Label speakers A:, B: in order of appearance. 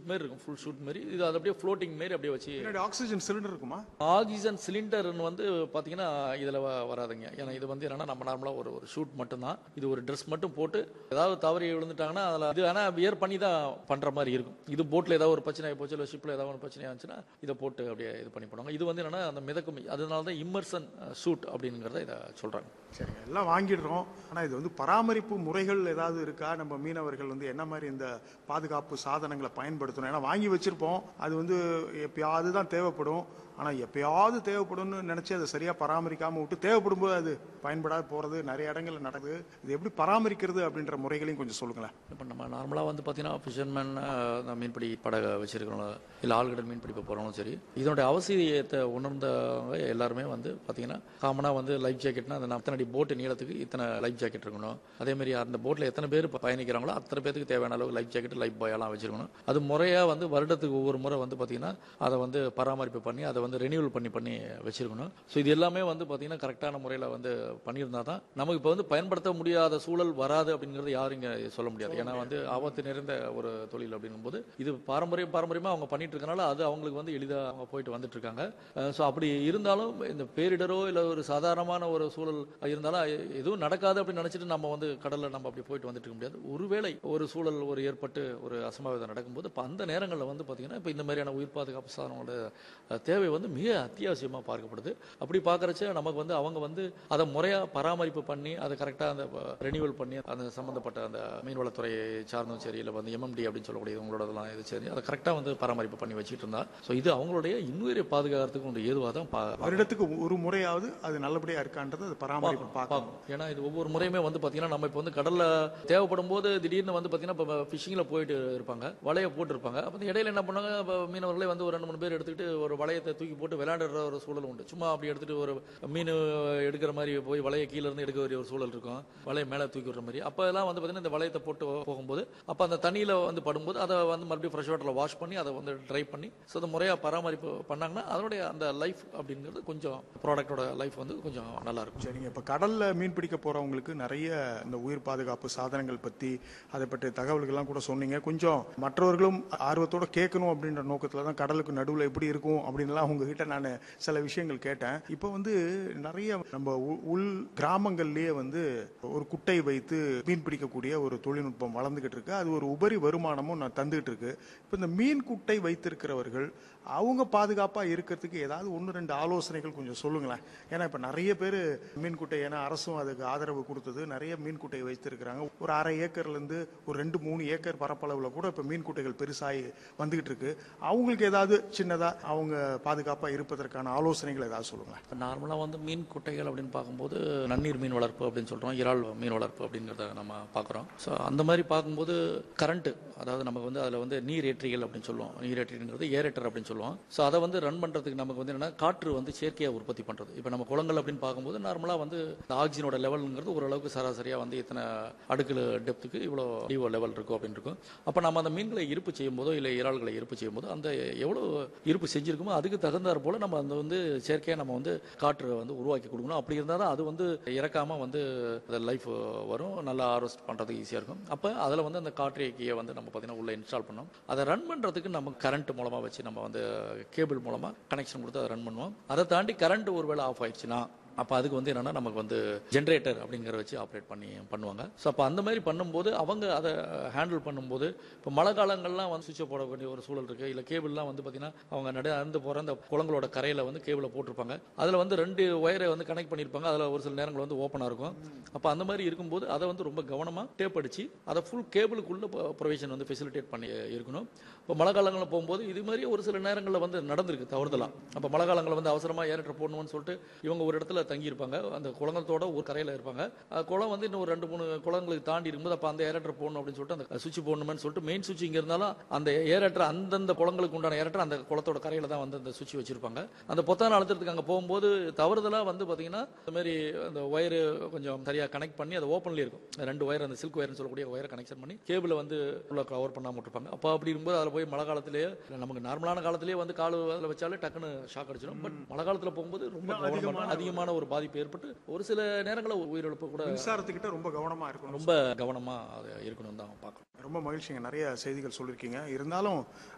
A: மாதிரி இருக்கும் full shoot மாதிரி இது அது அப்படியே ஃப்ளோட்டிங் மாதிரி அப்படியே வச்சு
B: பின்னாடி ஆக்சிஜன் சிலிண்டர் இருக்குமா
A: ஆக்சிஜன் சிலிண்டர்னு வந்து பார்த்தீங்கன்னா இதில் வராதுங்க ஏன்னா இது வந்து என்னன்னா நம்ம நார்மலாக ஒரு ஒரு ஷூட் மட்டும்தான் இது ஒரு ட்ரெஸ் மட்டும் போட்டு ஏதாவது தவறி விழுந்துட்டாங்கன்னா அதில் இது ஆனால் வியர் பண்ணி தான் பண்ணுற மாதிரி இருக்கும் இது போட்டில் ஏதாவது ஒரு பிரச்சனை ஆகி போச்சு இல்லை ஷிப்பில் ஏதாவது ஒரு பிரச்சனை ஆச்சுன்னா இதை போட்டு அப்படியே இது பண்ணி பண்ணுவாங்க இது வந்து என்னன்னா அந்த மிதக்கும் அதனால தான் இம்மர்சன் ஷூட் அப்படிங்கிறத இதை சொல்கிறாங்க
B: சரி எல்லாம் வாங்கிடுறோம் ஆனால் இது வந்து பராமரிப்பு முறைகள் ஏதாவது இருக்கா நம்ம மீனவர்கள் வந்து என்ன மாதிரி இந்த பாதுகாப்பு சாதனங்களை பயன்படுத்தணும் ஏன்னா வாங்கி வச்சிருப்போம் அது வந்து எப்பயாவது தான் தேவைப்படும் ஆனால் எப்பயாவது தேவைப்படும்னு நினச்சி அதை சரியாக பராமரிக்காமல் விட்டு தேவைப்படும் போது அது பயன்படாது போகிறது நிறைய இடங்கள்ல நடக்குது இது எப்படி பராமரிக்கிறது அப்படின்ற முறைகளையும் கொஞ்சம் சொல்லுங்களேன்
A: இப்போ நம்ம நார்மலாக வந்து பார்த்தீங்கன்னா ஃபிஷர்மேன் மீன்பிடி படகை வச்சிருக்கிறவங்க இல்லை ஆழ்கடல் மீன்பிடி போகிறவங்களும் சரி இதனுடைய அவசியத்தை உணர்ந்தவங்க எல்லாருமே வந்து பார்த்தீங்கன்னா காமனாக வந்து லைஃப் ஜாக்கெட்னா அந்த அத்தனை அடி போட்டு நீளத்துக்கு இத்தனை லைஃப் ஜாக்கெட் இருக்கணும் அதே மாதிரி அந்த போட்டில் எத்தனை பேர் இப்ப பயணிக்கிறாங்களோ அத்தனை பேருக்கு தேவையான அளவு லைஃப் ஜாக்கெட் லைஃப் பாயெல்லாம் வச்சிருக்கணும் அது முறையாக வந்து வருடத்துக்கு ஒவ்வொரு முறை வந்து பார்த்தீங்கன்னா அதை வந்து பராமரிப்பு பண்ணி அதை வந்து ரெனியூவல் பண்ணி பண்ணி வச்சிருக்கணும் ஸோ இது எல்லாமே வந்து பார்த்தீங்கன்னா கரெக்டான முறையில் வந்து பண்ணியிருந்தா தான் நமக்கு இப்போ வந்து பயன்படுத்த முடியாத சூழல் வராது அப்படிங்கிறது யாரும் இங்கே சொல்ல முடியாது ஏன்னா வந்து ஆபத்து நிறைந்த ஒரு தொழில் அப்படிங்கும்போது இது பாரம்பரியம் பாரம்பரியமாக அவங்க பண்ணிட்டு இருக்கனால அது அவங்களுக்கு வந்து எளிதாக அவங்க போயிட்டு வந்துட்டு இருக்காங்க ஸோ அப்படி இருந்தாலும் இந்த பேரிடரோ இல்லை ஒரு சாதாரணமான ஒரு சூழல் இருந்தாலும் எ- எதுவும் நடக்காது அப்படின்னு நினச்சிட்டு நம்ம வந்து கடலில் நம்ம அப்படி போயிட்டு வந்துட்டு இருக்க முடியாது ஒருவேளை ஒரு சூழல் ஒரு ஏற்பட்டு ஒரு அசம்பாவிதம் நடக்கும்போது இப்போ அந்த நேரங்களில் வந்து பார்த்தீங்கன்னா இப்போ இந்த மாதிரியான உயிர் பாதுகாப்பு சாதனங்களோட அஹ், தேவை வந்து மிக அத்தியாவசியமாக பார்க்கப்படுது அப்படி பார்க்குறச்ச நமக்கு வந்து அவங்க வந்து அதை முறையாக பராமரிப்பு பண்ணி அதை கரெக்டாக அந்த ரெனியூவல் பண்ணி அந்த சம்மந்தப்பட்ட அந்த மீன்வளத்துறையை சார்ந்தும் சரி இல்லை வந்து எம்எம்டி அப்படின்னு சொல்லக்கூடிய இவங்களோடதெல்லாம் இது சரி அதை கரெக்டாக வந்து பராமரிப்பு பண்ணி வச்சுட்டு இருந்தா ஸோ இது அவங்களுடைய இன்னுயிரை பாதுகாக்கிறதுக்கு ஒரு ஏதுவாக தான் பா
B: வருடத்துக்கு ஒரு முறையாவது அது நல்லபடியாக இருக்கான்றது அது பராமரிப்பு பார்க்கணும்
A: பார்க்கணும் ஏன்னா இது ஒவ்வொரு முறையுமே வந்து பார்த்தீங்கன்னா நம்ம இப்போ வந்து கடலில் தேவைப்படும் போது திடீர்னு வந்து பார்த்தீங்கன்னா இப்போ ஃபிஷிங்கில் போயிட்டு இருப்பாங்க வலையை போட்டிருப்பாங்க அப்போ இந்த இடையில என்ன பண்ணாங்க இப்போ மீனவர்களே வந்து ஒரு ரெண்டு மூணு பேர் எடுத்துக்கிட்டு ஒரு வளையத்தை தூக்கி போட்டு விளையாடுற ஒரு சூழல் உண்டு சும்மா அப்படி எடுத்துட்டு ஒரு மீன் எடுக்கிற மாதிரி போய் வலையை கீழ இருந்து எடுக்க வேண்டிய ஒரு சூழல் இருக்கும் வலையை மேலே தூக்கி விடுற மாதிரி அப்போ எல்லாம் வந்து பார்த்தீங்கன்னா இந்த வளையத்தை போட்டு போகும்போது அப்போ அந்த தண்ணியில் வந்து படும்போது அதை வந்து மறுபடியும் ஃப்ரெஷ் வாட்டரில் வாஷ் பண்ணி அதை வந்து ட்ரை பண்ணி ஸோ அதை முறையாக பராமரிப்பு பண்ணாங்கன்னா அதனுடைய அந்த லைஃப் அப்படிங்கிறது கொஞ்சம் ப்ராடக்டோட லைஃப் வந்து கொஞ்சம் நல்லா இருக்கும்
B: சரிங்க இப்போ கடல்ல மீன் பிடிக்க போறவங்களுக்கு நிறைய இந்த உயிர் பாதுகாப்பு சாதனங்கள் பத்தி அதை பற்றிய தகவல்கள்லாம் கூட சொன்னீங்க கொஞ்சம் மற்றவர்களும் ஆர்வத்தோட கேட்கணும் அப்படின்ற நோக்கத்துல தான் கடலுக்கு நடுவில் எப்படி இருக்கும் அப்படின்லாம் உங்ககிட்ட நான் சில விஷயங்கள் கேட்டேன் இப்போ வந்து நிறைய நம்ம உ- உள் கிராமங்கள்லயே வந்து ஒரு குட்டை வைத்து மீன் பிடிக்கக்கூடிய ஒரு தொழில்நுட்பம் வளர்ந்துகிட்டு இருக்கு அது ஒரு உபரி வருமானமும் நான் தந்துகிட்டு இருக்கு இப்போ இந்த மீன் குட்டை வைத்திருக்கிறவர்கள் அவங்க பாதுகாப்பா இருக்கிறதுக்கு ஏதாவது ஒன்று ரெண்டு ஆலோசனைகள் கொஞ்சம் சொல்லுங்களேன் ஏன்னா இப்போ நிறைய பேர் மீன் குட்டை ஏன்னா அரசும் அதுக்கு ஆதரவு கொடுத்தது நிறைய மீன் குட்டை வைத்திருக்கிறாங்க ஒரு அரை ஏக்கர்ல இருந்து ஒரு ரெண்டு மூணு ஏக்கர் பரப்பளவுல கூட இப்போ மீன் குட்டைகள் பெருசாகி வந்துகிட்டு இருக்கு அவங்களுக்கு ஏதாவது சின்னதா அவங்க பாதுகாப்பா இருப்பதற்கான ஆலோசனைகள் ஏதாவது சொல்லுங்களேன்
A: நார்மலாக வந்து மீன் குட்டைகள் அப்படின்னு பார்க்கும்போது நன்னீர் மீன் வளர்ப்பு அப்படின்னு சொல்கிறோம் இறால் மீன் வளர்ப்பு அப்படிங்கிறத நம்ம பார்க்குறோம் ஸோ அந்த மாதிரி பார்க்கும்போது கரண்ட்டு அதாவது நமக்கு வந்து அதில் வந்து நீர் ஏற்றிகள் அப்படின்னு சொல்லுவோம் நீர் ஏற்றிங்கிறது ஏரேட்டர் அப்படின்னு சொல்லுவோம் ஸோ அதை வந்து ரன் பண்ணுறதுக்கு நமக்கு வந்து என்னன்னா காற்று வந்து செயற்கையாக உற்பத்தி பண்ணுறது இப்போ நம்ம குளங்கள் அப்படின்னு பார்க்கும்போது நார்மலாக வந்து இந்த ஆக்சிஜனோட லெவலுங்கிறது ஓரளவுக்கு சராசரியாக வந்து இத்தனை அடுக்குல டெப்த்துக்கு இவ்வளோ டிஓ லெவல் இருக்கும் அப்படின்னு இருக்கும் அப்போ நம்ம அந்த மீன்களை இருப்பு செய்யும்போதோ இல்லை இறால்களை இருப்பு செய்யும்போது அந்த எவ்வளோ இருப்பு செஞ்சிருக்குமோ அதுக்கு தகுந்தாற் போல நம்ம அந்த வந்து செயற்கையாக நம்ம வந்து காற்று வந்து உருவாக்கி கொடுக்கணும் அப்படி இருந்தால் தான் அது வந்து இறக்காம வந்து லைஃப் வரும் நல்லா ஹார்வெஸ்ட் பண்ணுறதுக்கு ஈஸியாக இருக்கும் அப்போ அதில் வந்து அந்த காற்று இயக்கியை வந்து நம்ம பார்த்தீங்கன்னா உள்ள இன்ஸ்டால் பண்ணோம் அதை ரன் பண்ணுறதுக்கு நம்ம கரண்ட் மூலமாக வச்சு நம்ம வந்து கேபிள் மூலமாக கனெக்ஷன் கொடுத்து அதை ரன் பண்ணுவோம் அதை தாண்டி கரண்ட் ஒருவேளை ஆஃப் ஆயிடுச்சுன்னா அப்போ அதுக்கு வந்து என்னன்னா நமக்கு வந்து ஜென்ரேட்டர் அப்படிங்கிற வச்சு ஆப்ரேட் பண்ணி பண்ணுவாங்க ஸோ அப்போ அந்த மாதிரி பண்ணும்போது அவங்க அதை ஹேண்டில் பண்ணும்போது இப்போ மழை காலங்கள்லாம் வந்து சுவிட்சை போட வேண்டிய ஒரு சூழல் இருக்குது இல்லை கேபிள்லாம் வந்து பார்த்தீங்கன்னா அவங்க நடு அறுந்து போகிற அந்த குளங்களோட கரையில் வந்து கேபிளை போட்டிருப்பாங்க அதில் வந்து ரெண்டு ஒயரை வந்து கனெக்ட் பண்ணியிருப்பாங்க அதில் ஒரு சில நேரங்கள் வந்து ஓப்பனாக இருக்கும் அப்போ அந்த மாதிரி இருக்கும்போது அதை வந்து ரொம்ப கவனமாக டேப் அடிச்சு அதை ஃபுல் கேபிளுக்குள்ள ப்ரொவிஷன் வந்து ஃபெசிலிட்டேட் பண்ணி இருக்கணும் இப்போ மழை காலங்களில் போகும்போது இது மாதிரி ஒரு சில நேரங்களில் வந்து நடந்திருக்கு தவறுதலாம் அப்போ மழை காலங்களில் வந்து அவசரமாக ஏரட்டர் போடணும்னு சொல்லிட்டு இவங்க ஒரு இடத்துல தங்கியிருப்பாங்க அந்த குளங்களத்தோட ஒரு கரையில் இருப்பாங்க அஹ் குளம் வந்து இன்னும் ஒரு ரெண்டு மூணு குளங்களுக்கு தாண்டி இருக்கும்போது அப்போ அந்த ஏரட்டர் போடணும் அப்படின்னு சொல்லிட்டு அந்த சுவிட்ச் போடணும்னு சொல்லிட்டு மெயின் சுவிட்ச் இங்கே இருந்தாலும் அந்த ஏரட்டர் அந்தந்த குளங்களுக்கு உண்டான ஏரட்டர் அந்த குளத்தோட கரையில் தான் வந்து அந்த சுவிட்ச் வச்சிருப்பாங்க அந்த பொத்தான அழுத்தத்துக்கு அங்கே போகும்போது தவறுதலாக வந்து பார்த்தீங்கன்னா இந்த மாதிரி அந்த ஒயரு கொஞ்சம் சரியாக கனெக்ட் பண்ணி அது ஓப்பன்லேயே இருக்கும் ரெண்டு ஒயர் அந்த சில்க் ஒயர்னு சொல்லக்கூடிய ஒயரை கனெக்ஷன் பண்ணி கேபிளை வந்து உள்ள கவர் பண்ணாம விட்டுருப்பாங்க அப்போ அப்படி இருக்கும்போது அதில் போய் மழை காலத்திலேயே இல்ல நமக்கு நார்மலான காலத்திலேயே வந்து கால் அதில் வச்சாலே டக்குன்னு ஷாக் அடிச்சிடும் பட் மழை காலத்தில் போகும்போது ரொம்ப கவனமா அதிகமான ஒரு பாதிப்பு ஏற்பட்டு ஒரு சில நேரங்களில் உயிரிழப்பு கூட
B: மின்சாரத்துக்கிட்ட ரொம்ப கவனமா இருக்கணும்
A: ரொம்ப கவனமாக அது இருக்கணும் தான் பார்க்கணும்
B: ரொம்ப மகிழ்ச்சிங்க நிறைய செய்திகள் சொல்லியிருக்கீங்க இருந்தாலும்